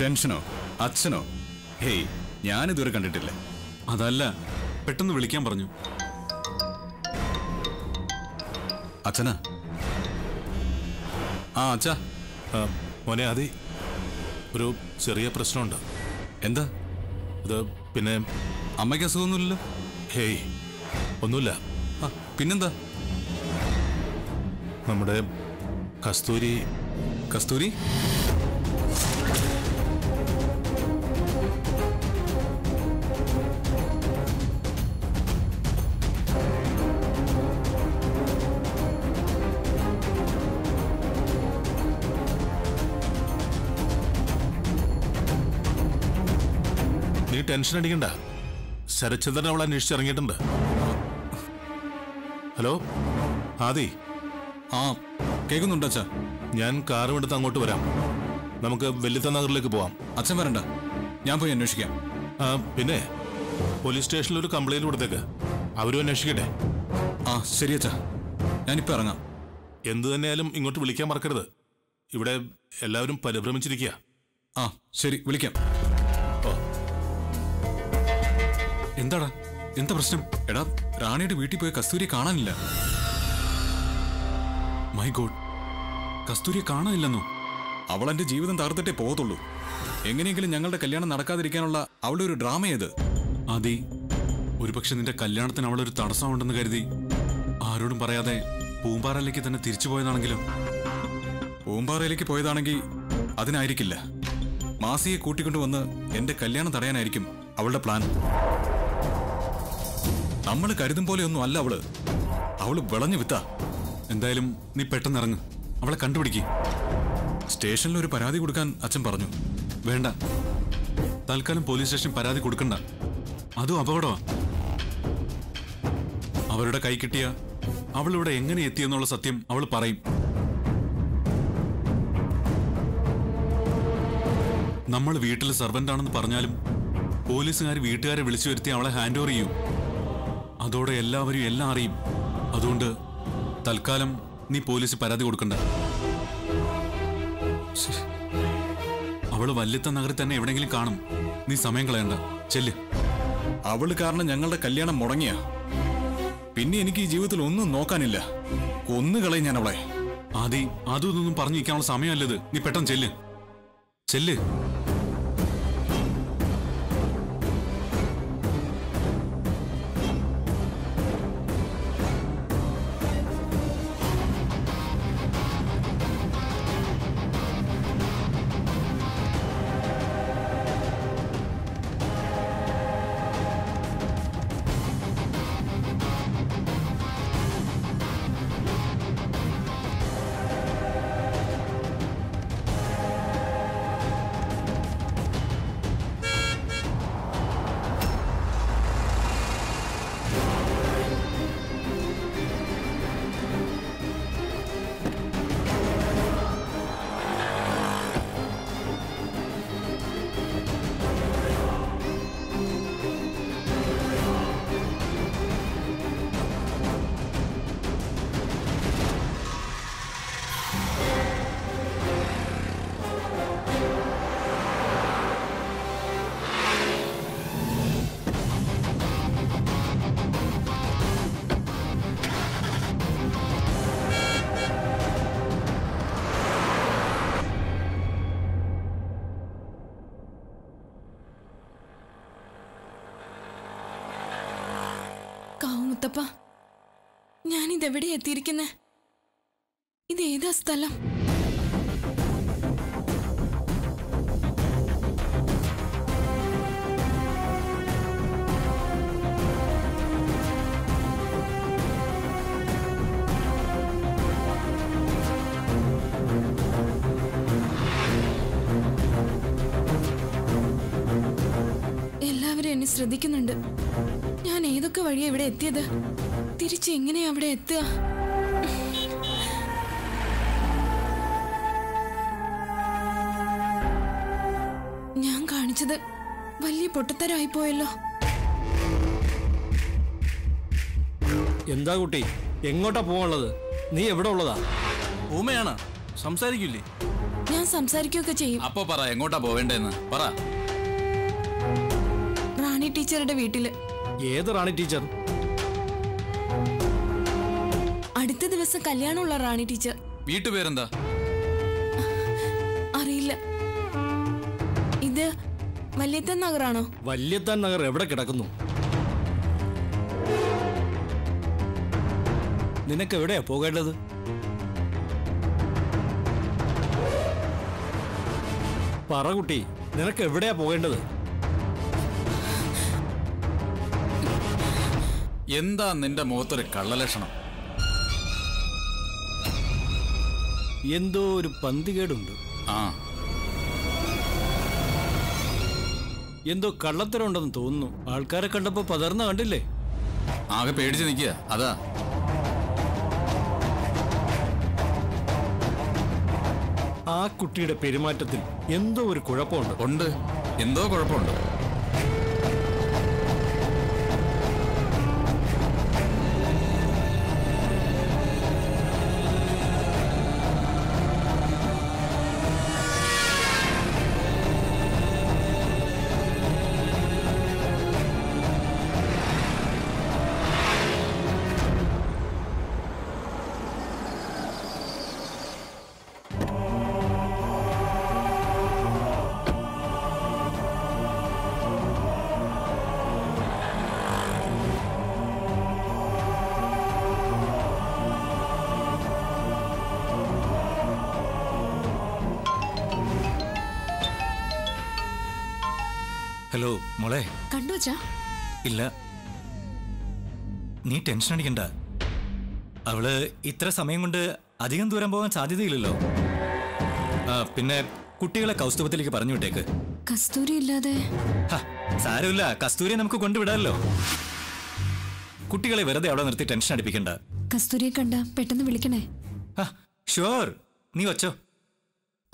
ടെൻഷനോ അച്ഛനോ ഹേയ് ഞാനിതുവരെ കണ്ടിട്ടില്ല അതല്ല പെട്ടെന്ന് വിളിക്കാൻ പറഞ്ഞു അച്ഛനാ ആ അച്ഛാ ആ, മോനെ അതെ ഒരു ചെറിയ പ്രശ്നമുണ്ട് എന്താ അത് പിന്നെ അമ്മയ്ക്ക് അസുഖമൊന്നുമില്ലല്ലോ ഹേയ് ഒന്നുമില്ല ആ പിന്നെന്താ നമ്മുടെ കസ്തൂരി കസ്തൂരി നീ ടെൻഷൻ അടിക്കണ്ട ശരചന്ദ്രൻ അവളെ അന്വേഷിച്ചിറങ്ങിയിട്ടുണ്ട് ഹലോ ആദി ആ കേൾക്കുന്നുണ്ടോ അച്ഛാ ഞാൻ കാറും എടുത്ത് അങ്ങോട്ട് വരാം നമുക്ക് വെല്ലിത്ത നഗറിലേക്ക് പോവാം അച്ഛൻ വരണ്ട ഞാൻ പോയി അന്വേഷിക്കാം ആ പിന്നെ പോലീസ് സ്റ്റേഷനിൽ ഒരു കംപ്ലൈന്റ് കൊടുത്തേക്ക് അവരും അന്വേഷിക്കട്ടെ ആ ശരി അച്ഛാ ഞാനിപ്പോ ഇറങ്ങാം എന്തു തന്നെയായാലും ഇങ്ങോട്ട് വിളിക്കാൻ മറക്കരുത് ഇവിടെ എല്ലാവരും പരിഭ്രമിച്ചിരിക്കുക ആ ശരി വിളിക്കാം ഓ എന്താടാ എന്താ പ്രശ്നം എടാ റാണിയുടെ വീട്ടിൽ പോയ കസ്തൂരി കാണാനില്ല മൈ ഗോഡ് കസ്തൂരിയെ കാണാനില്ലെന്നോ അവൾ എന്റെ ജീവിതം തകർത്തിട്ടേ പോകത്തുള്ളൂ എങ്ങനെയെങ്കിലും ഞങ്ങളുടെ കല്യാണം നടക്കാതിരിക്കാനുള്ള അവളുടെ ഒരു ഡ്രാമ ഏത് ആദി ഒരുപക്ഷെ നിന്റെ കല്യാണത്തിന് അവളൊരു തടസ്സമുണ്ടെന്ന് കരുതി ആരോടും പറയാതെ പൂമ്പാറയിലേക്ക് തന്നെ തിരിച്ചു പോയതാണെങ്കിലും പൂമ്പാറയിലേക്ക് പോയതാണെങ്കിൽ അതിനായിരിക്കില്ല മാസിയെ കൂട്ടിക്കൊണ്ടുവന്ന് എന്റെ കല്യാണം തടയാനായിരിക്കും അവളുടെ പ്ലാൻ നമ്മൾ കരുതും പോലെയൊന്നും അല്ല അവള് അവള് വിളഞ്ഞു വിത്ത എന്തായാലും നീ പെട്ടെന്ന് ഇറങ്ങ് അവളെ കണ്ടുപിടിക്ക് സ്റ്റേഷനിൽ ഒരു പരാതി കൊടുക്കാൻ അച്ഛൻ പറഞ്ഞു വേണ്ട തൽക്കാലം പോലീസ് സ്റ്റേഷൻ പരാതി കൊടുക്കണ്ട അതും അപകടമാ അവരുടെ കൈ കിട്ടിയ അവൾ ഇവിടെ എങ്ങനെ എത്തിയെന്നുള്ള സത്യം അവൾ പറയും നമ്മൾ വീട്ടിൽ സർവന്റ് ആണെന്ന് പറഞ്ഞാലും പോലീസുകാർ വീട്ടുകാരെ വിളിച്ചു വരുത്തി അവളെ ഹാൻഡ് ഓവർ ചെയ്യും അതോടെ എല്ലാവരും എല്ലാം അറിയും അതുകൊണ്ട് തൽക്കാലം നീ പോലീസ് പരാതി കൊടുക്കണ്ട അവള് വല്യത്ത നഗറിൽ തന്നെ എവിടെങ്കിലും കാണും നീ സമയം കളയണ്ട ചെല്ല് അവള് കാരണം ഞങ്ങളുടെ കല്യാണം മുടങ്ങിയ പിന്നെ എനിക്ക് ഈ ജീവിതത്തിൽ ഒന്നും നോക്കാനില്ല കൊന്നുകളയും ഞാൻ അവളെ ആദി അതും ഇതൊന്നും പറഞ്ഞു നിൽക്കാനുള്ള സമയമല്ലത് നീ പെട്ടെന്ന് ചെല്ല് ചെല്ല് കാവുമുത്തപ്പ ഞാനിതെവിടെ എത്തിയിരിക്കുന്നെ ഇതേതാ സ്ഥലം എല്ലാവരും എന്നെ ശ്രദ്ധിക്കുന്നുണ്ട് ഞാൻ ഏതൊക്കെ വഴിയാ ഇവിടെ എത്തിയത് തിരിച്ച് എങ്ങനെയാ അവിടെ എത്തുക ഞാൻ കാണിച്ചത് വലിയ പൊട്ടത്തരായി പോയല്ലോ എന്താ കുട്ടി എങ്ങോട്ടാ പോവാനുള്ളത് നീ എവിടെ ഉള്ളതാ ഊമയാണ് സംസാരിക്കില്ലേ ഞാൻ ഞാൻ സംസാരിക്കുകയൊക്കെ ചെയ്യും അപ്പൊ പറ എങ്ങോട്ടാ പോവേണ്ടതെന്ന് പറ റാണി ടീച്ചറുടെ വീട്ടില് ഏത് റാണി ടീച്ചർ അടുത്ത ദിവസം കല്യാണമുള്ള റാണി ടീച്ചർ വീട്ടുപേരെന്താ അറിയില്ല ഇത് വല്യത്തൻ നഗറാണോ വല്യത്താൻ നഗർ എവിടെ കിടക്കുന്നു നിനക്ക് എവിടെയാ പോകേണ്ടത് പറ കുട്ടി നിനക്ക് എവിടെയാ പോകേണ്ടത് എന്താ നിന്റെ മുഖത്തൊരു കള്ളലക്ഷണം എന്തോ ഒരു പന്തികേടുണ്ട് ആ എന്തോ കള്ളത്തരമുണ്ടെന്ന് തോന്നുന്നു ആൾക്കാരെ കണ്ടപ്പോ പതർന്ന കണ്ടില്ലേ ആകെ പേടിച്ച് നിൽക്കുക അതാ ആ കുട്ടിയുടെ പെരുമാറ്റത്തിൽ എന്തോ ഒരു കുഴപ്പമുണ്ട് ഉണ്ട് എന്തോ കുഴപ്പമുണ്ട് ഹലോ മോളെ കണ്ടു വച്ചാ ഇല്ല നീ ടെൻഷൻ അടിക്കണ്ട അവള് ഇത്ര സമയം കൊണ്ട് അധികം ദൂരം പോകാൻ സാധ്യതയില്ലല്ലോ ആ പിന്നെ കുട്ടികളെ കൗസ്തുഭത്തിലേക്ക് പറഞ്ഞു വിട്ടേക്ക് കസ്തൂരി ഇല്ലാതെ ഹ, സാരമില്ല കസ്തൂരിയെ നമുക്ക് കൊണ്ടുവിടാമല്ലോ കുട്ടികളെ വെറുതെ അവിടെ നിർത്തി ടെൻഷൻ അടിപ്പിക്കണ്ട കസ്തൂരിയെ കണ്ട പെട്ടെന്ന് വിളിക്കണേ ഷുവർ നീ വച്ചോ ആ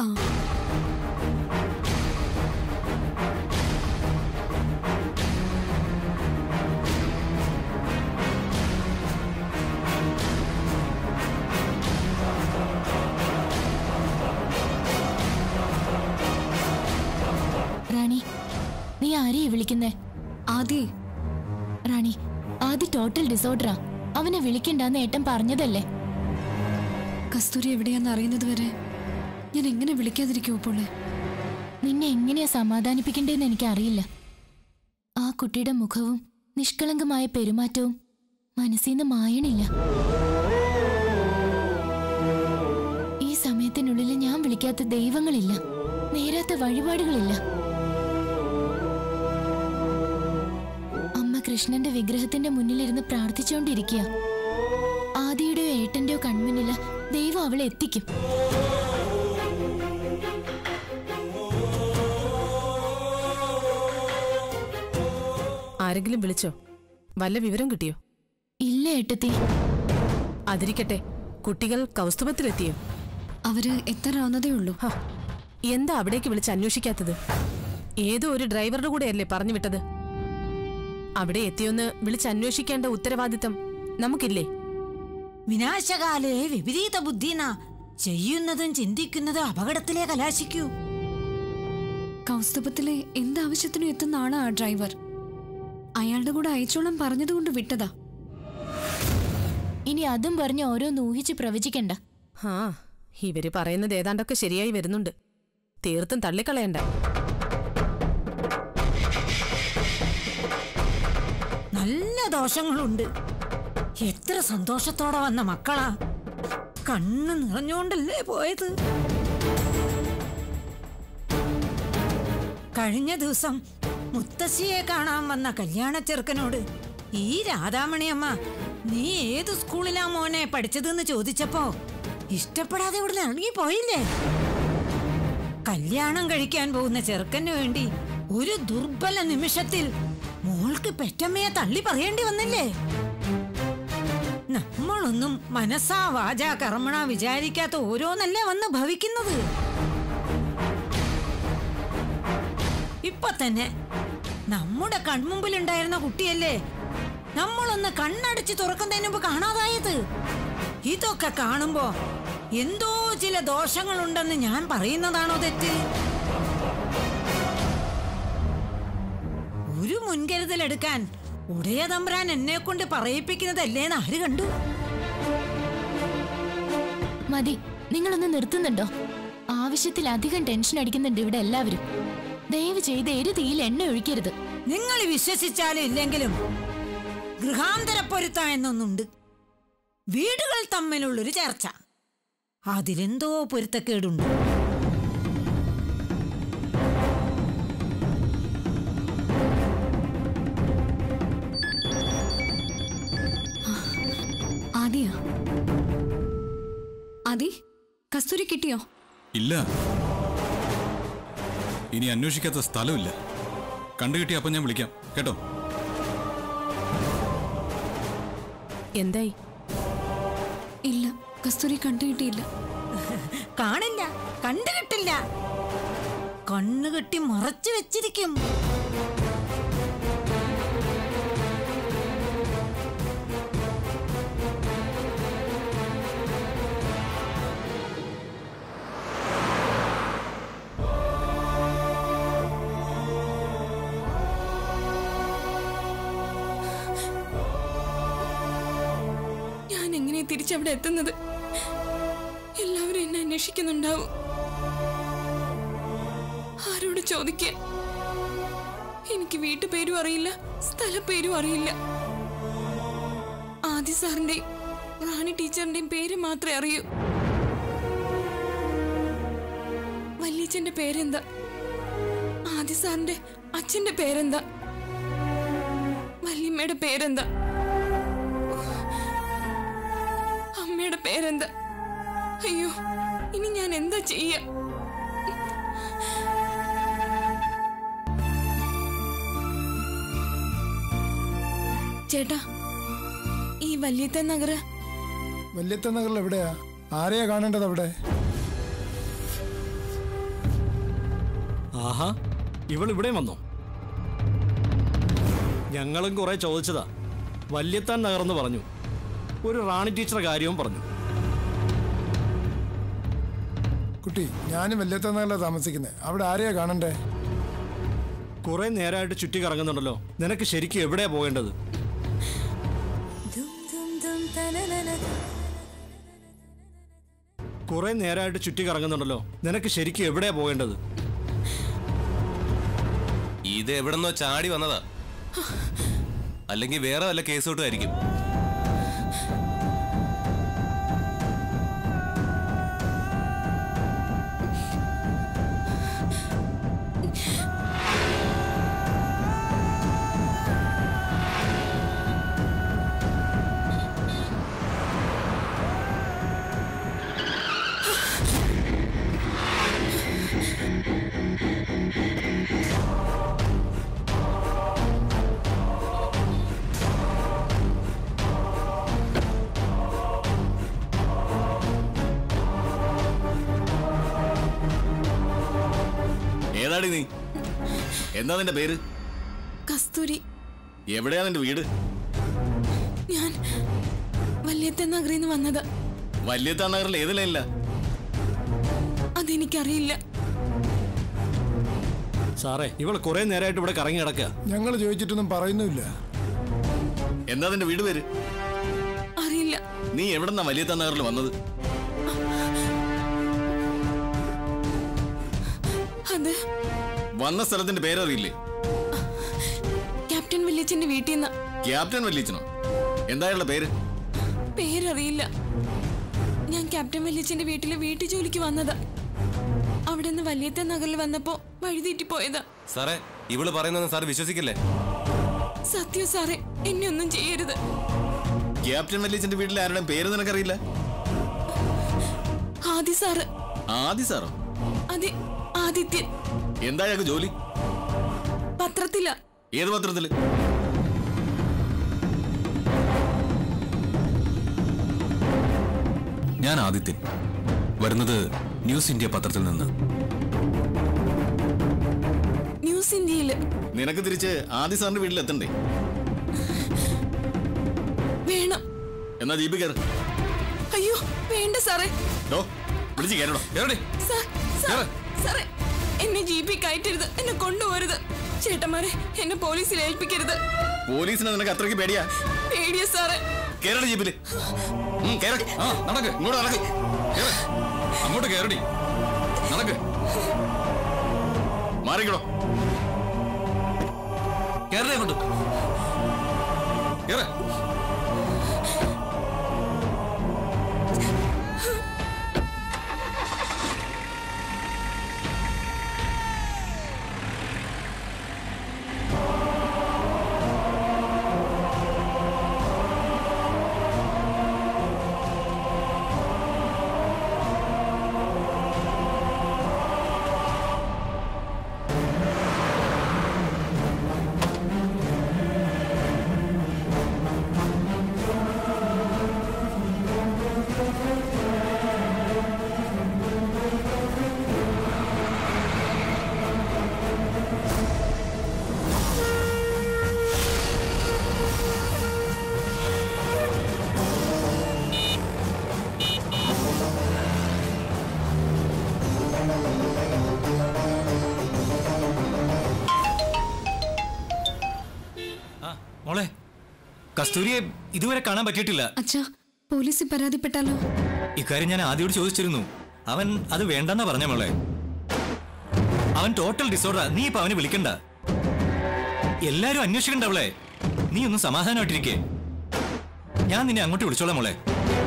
റാണി നീ ആരെയാ വിളിക്കുന്നേ ആദി റാണി ആദ്യ ടോട്ടൽ ഡിസോർഡറാ അവനെ വിളിക്കണ്ടെന്ന് ഏട്ടൻ പറഞ്ഞതല്ലേ കസ്തൂരി എവിടെയാന്ന് അറിയുന്നത് വരെ ഞാൻ എങ്ങനെ വിളിക്കാതിരിക്കുമോ പോളെ നിന്നെ എങ്ങനെയാ സമാധാനിപ്പിക്കണ്ടേന്ന് എനിക്കറിയില്ല ആ കുട്ടിയുടെ മുഖവും നിഷ്കളങ്കമായ പെരുമാറ്റവും മനസ്സിന്ന് മായണില്ല ഈ സമയത്തിനുള്ളിൽ ഞാൻ വിളിക്കാത്ത ദൈവങ്ങളില്ല നേരാത്ത വഴിപാടുകളില്ല അമ്മ കൃഷ്ണന്റെ വിഗ്രഹത്തിന്റെ മുന്നിലിരുന്ന് പ്രാർത്ഥിച്ചുകൊണ്ടിരിക്കുക ആദിയുടെയോ ഏട്ടന്റെയോ കൺമുന്നില് ദൈവം അവളെ എത്തിക്കും ആരെങ്കിലും വിളിച്ചോ വല്ല വിവരം കിട്ടിയോ ഇല്ല ഏട്ടത്തി അതിരിക്കട്ടെ കുട്ടികൾ കൗസ്തുഭത്തിലെത്തിയോ അവര് എത്താറാവുന്നതേ ഉള്ളൂ ഹ, എന്താ അവിടേക്ക് വിളിച്ച് അന്വേഷിക്കാത്തത് ഏതോ ഒരു ഡ്രൈവറുടെ കൂടെയല്ലേ പറഞ്ഞു വിട്ടത് അവിടെ എത്തിയൊന്ന് വിളിച്ച് അന്വേഷിക്കേണ്ട ഉത്തരവാദിത്തം നമുക്കില്ലേ വിനാശകാലേ വിപരീത ബുദ്ധിന ചെയ്യുന്നതും ചിന്തിക്കുന്നതും അപകടത്തിലേ കലാശിക്കൂ കൗസ്തുഭത്തിലെ എന്താവശ്യത്തിനും എത്തുന്ന ആളാ ആ ഡ്രൈവർ അയാളുടെ കൂടെ അയച്ചോളം പറഞ്ഞതുകൊണ്ട് വിട്ടതാ ഇനി അതും പറഞ്ഞ് ഓരോന്ന് ഊഹിച്ച് പ്രവചിക്കണ്ട ആ ഇവര് പറയുന്നത് ഏതാണ്ടൊക്കെ ശരിയായി വരുന്നുണ്ട് തീർത്തും തള്ളിക്കളയണ്ട നല്ല ദോഷങ്ങളുണ്ട് എത്ര സന്തോഷത്തോടെ വന്ന മക്കളാ കണ്ണ് നിറഞ്ഞോണ്ടല്ലേ പോയത് കഴിഞ്ഞ ദിവസം മുത്തശ്ശിയെ കാണാൻ വന്ന കല്യാണ ചെറുക്കനോട് ഈ രാധാമണിയമ്മ നീ ഏത് സ്കൂളിലാ മോനെ പഠിച്ചതെന്ന് ചോദിച്ചപ്പോ ഇഷ്ടപ്പെടാതെ ഇവിടുന്ന് ഇറങ്ങി പോയില്ലേ കല്യാണം കഴിക്കാൻ പോകുന്ന ചെറുക്കന് വേണ്ടി ഒരു ദുർബല നിമിഷത്തിൽ മോൾക്ക് പെറ്റമ്മയെ തള്ളി പറയേണ്ടി വന്നില്ലേ നമ്മളൊന്നും മനസ്സാ വാചാ കർമ്മണ വിചാരിക്കാത്ത ഓരോന്നല്ലേ വന്ന് ഭവിക്കുന്നത് ഇപ്പൊ തന്നെ നമ്മുടെ കൺമുമ്പിലുണ്ടായിരുന്ന കുട്ടിയല്ലേ നമ്മളൊന്ന് കണ്ണടച്ച് തുറക്കുന്നതിന് മുമ്പ് കാണാതായത് ഇതൊക്കെ കാണുമ്പോ എന്തോ ചില ദോഷങ്ങളുണ്ടെന്ന് ഞാൻ പറയുന്നതാണോ തെറ്റ് ഒരു മുൻകരുതൽ എടുക്കാൻ ഉടയ തമ്പുരാൻ എന്നെ കൊണ്ട് പറയിപ്പിക്കുന്നതല്ലേന്ന് ആര് കണ്ടു മതി നിങ്ങളൊന്ന് നിർത്തുന്നുണ്ടോ ആവശ്യത്തിലധികം ടെൻഷൻ അടിക്കുന്നുണ്ട് ഇവിടെ എല്ലാവരും ദയവ് ചെയ്ത് എരു തീയിൽ എണ്ണ ഒഴിക്കരുത് നിങ്ങൾ വിശ്വസിച്ചാലും ഇല്ലെങ്കിലും ഗൃഹാന്തര പൊരുത്ത എന്നൊന്നുണ്ട് വീടുകൾ തമ്മിലുള്ളൊരു ചർച്ച അതിലെന്തോ പൊരുത്തക്കേടുണ്ട് ആദിയാ ആദി കസ്തൂരി കിട്ടിയോ ഇല്ല ഇനി അന്വേഷിക്കാത്ത സ്ഥലമില്ല കണ്ടുകിട്ടി അപ്പം ഞാൻ വിളിക്കാം കേട്ടോ എന്തായി ഇല്ല കസ്തൂരി കണ്ടുകിട്ടിയില്ല കാണില്ല കണ്ടുകിട്ടില്ല കണ്ണുകെട്ടി മറച്ചു വെച്ചിരിക്കും ഞാൻ എങ്ങനെ തിരിച്ചവിടെ എത്തുന്നത് എല്ലാവരും എന്നെ അന്വേഷിക്കുന്നുണ്ടാവും ആരോട് ചോദിക്കാൻ എനിക്ക് വീട്ടുപേരും അറിയില്ല സ്ഥലപ്പേരും അറിയില്ല ആദി സാറിന്റെയും റാണി ടീച്ചറിന്റെയും പേര് മാത്രമേ അറിയൂ വല്യച്ഛന്റെ പേരെന്താ ആദി സാറിന്റെ അച്ഛന്റെ പേരെന്താ വല്യമ്മയുടെ പേരെന്താ അമ്മയുടെ പേരെന്താ അയ്യോ ഇനി ഞാൻ എന്താ ചെയ്യ ചേട്ടാ ഈ വല്യത്തെ നഗറ് വല്യത്ത നഗറിൽ എവിടെയാ ആരെയാ കാണേണ്ടത് അവിടെ ആഹാ ഇവൾ ഇവിടെ വന്നോ ഞങ്ങളും കുറെ ചോദിച്ചതാ വല്യത്താൻ നഗർന്ന് പറഞ്ഞു ഒരു റാണി ടീച്ചറെ കാര്യവും പറഞ്ഞു കുട്ടി ഞാനും വല്യത്ത നഗറിലാണ് താമസിക്കുന്നത് അവിടെ ആരെയാ കാണണ്ടേ കുറെ നേരമായിട്ട് ചുറ്റി കറങ്ങുന്നുണ്ടല്ലോ നിനക്ക് ശരിക്കും എവിടെയാ പോകേണ്ടത് കുറെ നേരമായിട്ട് ചുറ്റി കറങ്ങുന്നുണ്ടല്ലോ നിനക്ക് ശരിക്കും എവിടെയാ പോകേണ്ടത് ഇത് എവിടെന്നോ ചാടി വന്നതാ അല്ലെങ്കിൽ വേറെ വല്ല കേസ് ആയിരിക്കും ഏതാടി നീ എന്താ നിന്റെ പേര് കസ്തൂരി എവിടെയാ നിന്റെ വീട് ഞാൻ വല്യത്തെ നഗറിന്ന് വന്നത് വലിയ നഗറിൽ ഏത് ലൈനില്ല അതെനിക്കറിയില്ല സാറേ ഇവൾ കുറെ നേരമായിട്ട് ഇവിടെ കറങ്ങി കിടക്കുക ഞങ്ങൾ ചോദിച്ചിട്ടൊന്നും പറയുന്നുമില്ല എന്താ നിന്റെ വീട് പേര് അറിയില്ല നീ എവിടെന്നാ വലിയ നഗറിൽ വന്നത് അത് വന്ന സ്ഥലത്തിന്റെ പേരറിയില്ലേ ക്യാപ്റ്റൻ വല്യച്ഛന്റെ വീട്ടിൽ നിന്ന് ക്യാപ്റ്റൻ വല്യച്ചനോ എന്തായുള്ള പേര് പേരറിയില്ല ഞാൻ ക്യാപ്റ്റൻ വല്യച്ഛന്റെ വീട്ടില് വീട്ടു ജോലിക്ക് വന്നതാ അവിടെ നിന്ന് വല്യത്തെ നഗറിൽ വന്നപ്പോ വഴിതെറ്റി പോയതാ സാറേ ഇവള് പറയുന്നൊന്നും സാർ വിശ്വസിക്കില്ലേ സത്യം സാറേ എന്നെ ഒന്നും ചെയ്യരുത് ക്യാപ്റ്റൻ വല്യച്ചന്റെ വീട്ടിൽ ആരുടെ പേര് നിനക്കറിയില്ല ആദി സാറ് ആദി സാറോ അതെ ആദിത്യൻ എന്താ അയാൾക്ക് ജോലി പത്രത്തില ഏത് പത്രത്തില് ഞാൻ ആദിത്യൻ വരുന്നത് ന്യൂസ് ഇന്ത്യ പത്രത്തിൽ നിന്ന് ന്യൂസ് ഇന്ത്യയില് നിനക്ക് തിരിച്ച് ആദി സാറിന്റെ വീട്ടിൽ എത്തണ്ടേ വേണം എന്നാ ജീപ്പ് കയറ് അയ്യോ വേണ്ട സാറേ ഡോ വിളിച്ച് കയറണോ സാർ സാർ സാറേ എന്നെ ജീപ്പി കയറ്റരുത് എന്നെ കൊണ്ടുപോരുത് ചേട്ടന്മാരെ എന്നെ പോലീസിൽ ഏൽപ്പിക്കരുത് പോലീസിനെ നിനക്ക് അത്രയ്ക്ക് പേടിയാ പേടിയ സാറേ കേരള ജീപ്പില് ഉം, കേറ്. ആ നടക്ക് ഇങ്ങോട്ട് നടക്ക് കേറ്. അങ്ങോട്ട് കയറടി നടക്ക് മാറിക്കടോ കേരള അങ്ങോട്ട് കേറ ആ മോളെ കസ്തൂരിയെ ഇതുവരെ കാണാൻ പറ്റിയിട്ടില്ല അച്ഛാ പോലീസിൽ പരാതിപ്പെട്ടാലോ ഇക്കാര്യം ഞാൻ ആദ്യോട് ചോദിച്ചിരുന്നു അവൻ അത് വേണ്ടെന്നാ പറഞ്ഞ മോളെ അവൻ ടോട്ടൽ ഡിസോർഡറാ നീ ഇപ്പൊ അവനെ വിളിക്കണ്ട എല്ലാരും അന്വേഷിക്കണ്ട അവളെ നീ ഒന്ന് സമാധാനമായിട്ടിരിക്കേ ഞാൻ നിന്നെ അങ്ങോട്ട് വിളിച്ചോളാം മോളെ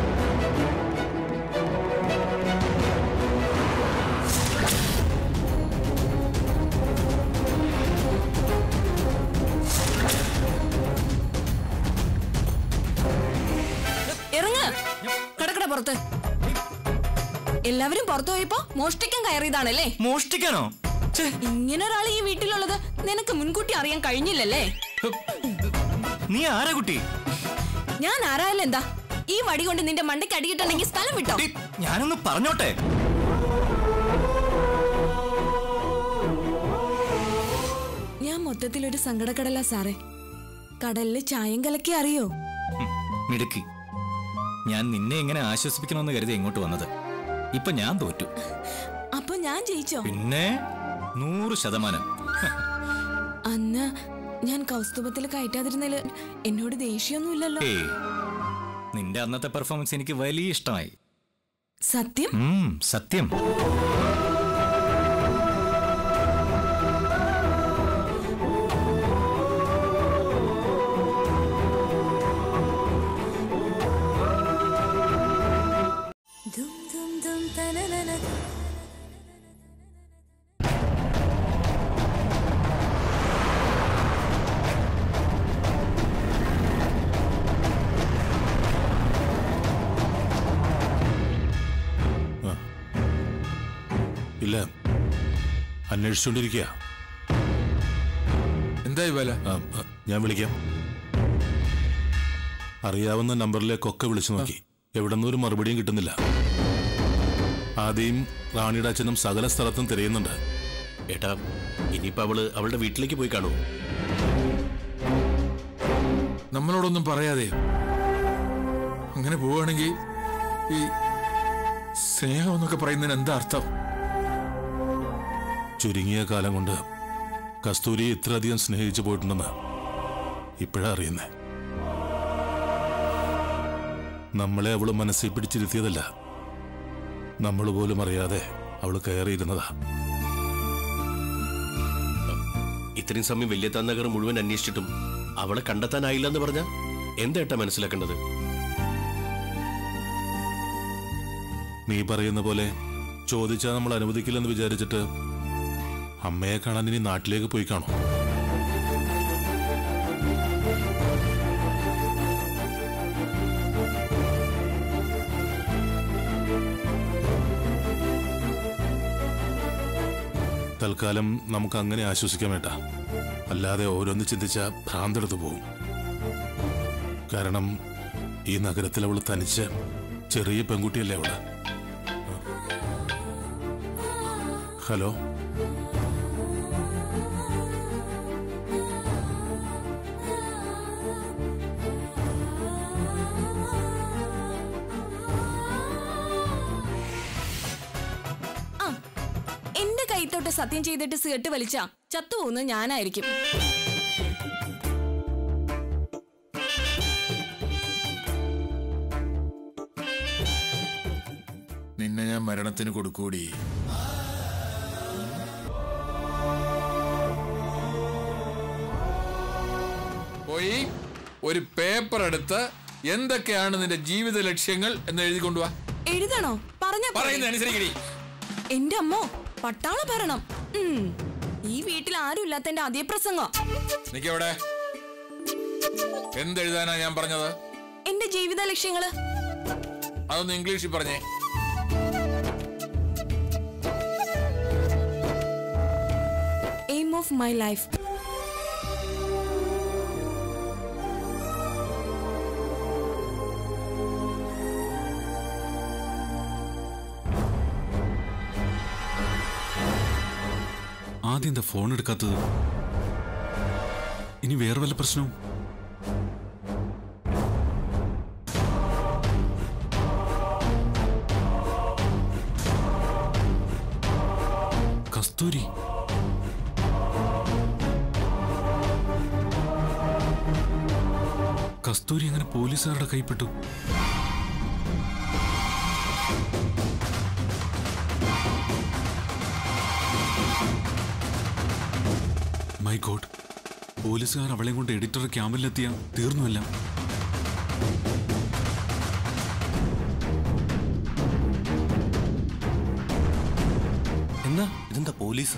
ഇറങ്ങ കടക്കട പുറത്ത് എല്ലാവരും പുറത്തു പോയപ്പോ മോഷ്ടിക്കാൻ കയറിയതാണല്ലേ മോഷ്ടിക്കാനോ ഇങ്ങനെ ഒരാൾ ഈ വീട്ടിലുള്ളത് നിനക്ക് മുൻകൂട്ടി അറിയാൻ കഴിഞ്ഞില്ലല്ലേ നീ ആരാ കുട്ടി ഞാൻ ആരായാലും എന്താ ഈ വടി കൊണ്ട് നിന്റെ മണ്ടയ്ക്ക് അടിയിട്ടുണ്ടെങ്കിൽ സ്ഥലം വിട്ടോ ഞാനൊന്ന് പറഞ്ഞോട്ടെ ഞാൻ മൊത്തത്തിൽ ഒരു സങ്കടക്കടല സാറേ കടലില് ചായം കലക്കി അറിയോ മിടുക്കി ഞാൻ നിന്നെ എങ്ങനെ ആശ്വസിപ്പിക്കണമെന്ന് കരുതി ഇങ്ങോട്ട് വന്നത് ഇപ്പൊ ഞാൻ തോറ്റു അപ്പൊ ഞാൻ ജയിച്ചോ പിന്നെ നൂറ് ശതമാനം അന്ന് ഞാൻ കൗസ്തുഭത്തിൽ കയറ്റാതിരുന്നതില് എന്നോട് ദേഷ്യമൊന്നുമില്ലല്ലോ ഏയ് നിന്റെ അന്നത്തെ പെർഫോമൻസ് എനിക്ക് വലിയ ഇഷ്ടമായി സത്യം ഉം, സത്യം ഇല്ല അന്വേഷിച്ചുകൊണ്ടിരിക്കുക എന്തായി വേല ഞാൻ വിളിക്കാം അറിയാവുന്ന നമ്പറിലേക്കൊക്കെ വിളിച്ചു നോക്കി എവിടെന്നും ഒരു മറുപടിയും കിട്ടുന്നില്ല ആദ്യം റാണിയുടെ അച്ഛനും സകല സ്ഥലത്തും തിരയുന്നുണ്ട് ഏട്ടാ ഇനിയിപ്പോ അവള് അവളുടെ വീട്ടിലേക്ക് പോയി കാണൂ നമ്മളോടൊന്നും പറയാതെ അങ്ങനെ പോവുകയാണെങ്കിൽ ഈ സ്നേഹം എന്നൊക്കെ പറയുന്നതിന് എന്താ അർത്ഥം ചുരുങ്ങിയ കാലം കൊണ്ട് കസ്തൂരിയെ ഇത്രയധികം സ്നേഹിച്ചു പോയിട്ടുണ്ടെന്ന് ഇപ്പോഴാ അറിയുന്നേ നമ്മളെ അവള് മനസ്സിൽ പിടിച്ചിരുത്തിയതല്ല നമ്മൾ പോലും അറിയാതെ അവള് കയറിയിരുന്നതാ ഇത്രയും സമയം വലിയ നഗർ മുഴുവൻ അന്വേഷിച്ചിട്ടും അവളെ കണ്ടെത്താനായില്ല എന്ന് പറഞ്ഞ എന്താ മനസ്സിലാക്കേണ്ടത് നീ പറയുന്ന പോലെ ചോദിച്ചാൽ നമ്മൾ അനുവദിക്കില്ലെന്ന് വിചാരിച്ചിട്ട് അമ്മയെ കാണാൻ ഇനി നാട്ടിലേക്ക് പോയി കാണോ തൽക്കാലം നമുക്ക് അങ്ങനെ ആശ്വസിക്കാൻ വേണ്ട അല്ലാതെ ഓരോന്ന് ചിന്തിച്ച ഭ്രാന്തെടുത്ത് പോകും കാരണം ഈ നഗരത്തിൽ അവൾ തനിച്ച് ചെറിയ പെൺകുട്ടിയല്ലേ അവള് ഹലോ ദൈവത്തോട്ട് സത്യം ചെയ്തിട്ട് സിഗരറ്റ് വലിച്ച ചത്തുപോകുന്നത് ഞാനായിരിക്കും നിന്നെ ഞാൻ മരണത്തിന് കൊടുക്കൂടി പോയി ഒരു പേപ്പർ എടുത്ത് എന്തൊക്കെയാണ് നിന്റെ ജീവിത ലക്ഷ്യങ്ങൾ എന്ന് എഴുതി കൊണ്ടുവാ എഴുതണോ പറഞ്ഞ പറയുന്നത് അനുസരിക്കടി എന്റെ അമ്മോ പട്ടാള ഭരണം ഉം. ഈ വീട്ടിൽ ആരും ഇല്ലാത്തന്റെ അതേ പ്രസംഗം നിക്കവിടെ എന്തെഴുതാനാ ഞാൻ പറഞ്ഞത് എന്റെ ജീവിത ലക്ഷ്യങ്ങള് അതൊന്ന് ഇംഗ്ലീഷിൽ പറഞ്ഞേ എയിം ഓഫ് മൈ ലൈഫ് ആദ്യം എന്താ ഫോൺ എടുക്കാത്തത് ഇനി വേറെ വല്ല പ്രശ്നവും കസ്തൂരി കസ്തൂരി അങ്ങനെ പോലീസുകാരുടെ കൈപ്പെട്ടു മൈ ഗോഡ് പോലീസുകാർ അവളെയും കൊണ്ട് എഡിറ്റർ ക്യാമ്പിലെത്തിയ തീർന്നുവല്ല എന്നാ ഇതെന്താ പോലീസ്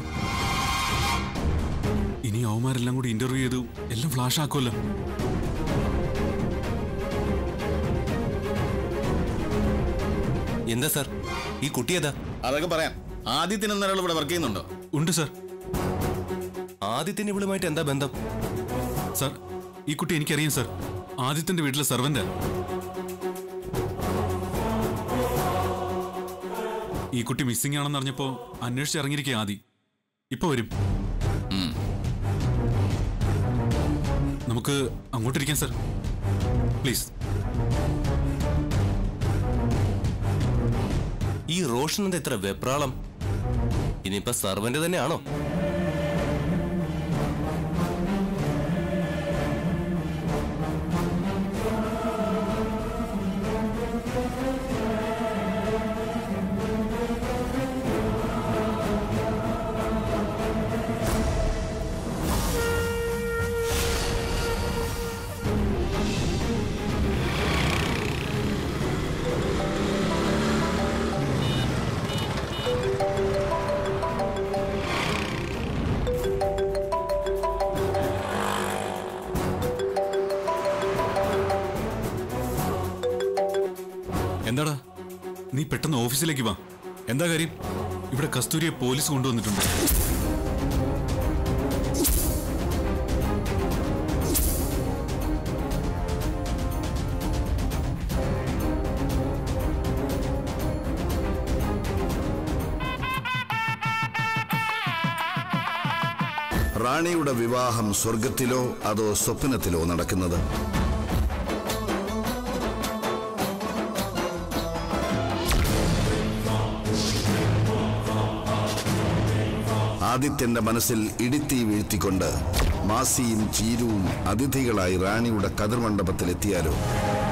ഇനി അവന്മാരെല്ലാം കൂടി ഇന്റർവ്യൂ ചെയ്തു എല്ലാം ഫ്ലാഷ് ആക്കുമല്ലോ എന്താ സാർ ഈ കുട്ടി ഏതാ അതൊക്കെ പറയാം ആദ്യത്തിന് എന്നൊരാൾ ഇവിടെ വർക്ക് ചെയ്യുന്നുണ്ടോ ഉണ്ട് സാർ ആദ്യത്തിന് ഇവളുമായിട്ട് എന്താ ബന്ധം സാർ ഈ കുട്ടി എനിക്കറിയാം സാർ ആദിത്യന്റെ വീട്ടിലെ സെർവന്റ് ഈ കുട്ടി മിസ്സിംഗ് ആണെന്ന് അറിഞ്ഞപ്പോ അന്വേഷിച്ച് ഇറങ്ങിയിരിക്കുക ആദി ഇപ്പൊ വരും നമുക്ക് അങ്ങോട്ടിരിക്കാം സാർ പ്ലീസ് ഈ റോഷൻ എന്താ ഇത്ര വെപ്രാളം ഇനിയിപ്പോ സർവന്റ് തന്നെയാണോ എന്താടാ നീ പെട്ടെന്ന് ഓഫീസിലേക്ക് വാ എന്താ കാര്യം ഇവിടെ കസ്തൂരിയെ പോലീസ് കൊണ്ടുവന്നിട്ടുണ്ട് റാണിയുടെ വിവാഹം സ്വർഗത്തിലോ അതോ സ്വപ്നത്തിലോ നടക്കുന്നത് ആദിത്യന്റെ മനസ്സിൽ ഇടിത്തീ വീഴ്ത്തിക്കൊണ്ട് മാസിയും ചീരുവും അതിഥികളായി റാണിയുടെ കതിർമണ്ഡപത്തിലെത്തിയാലോ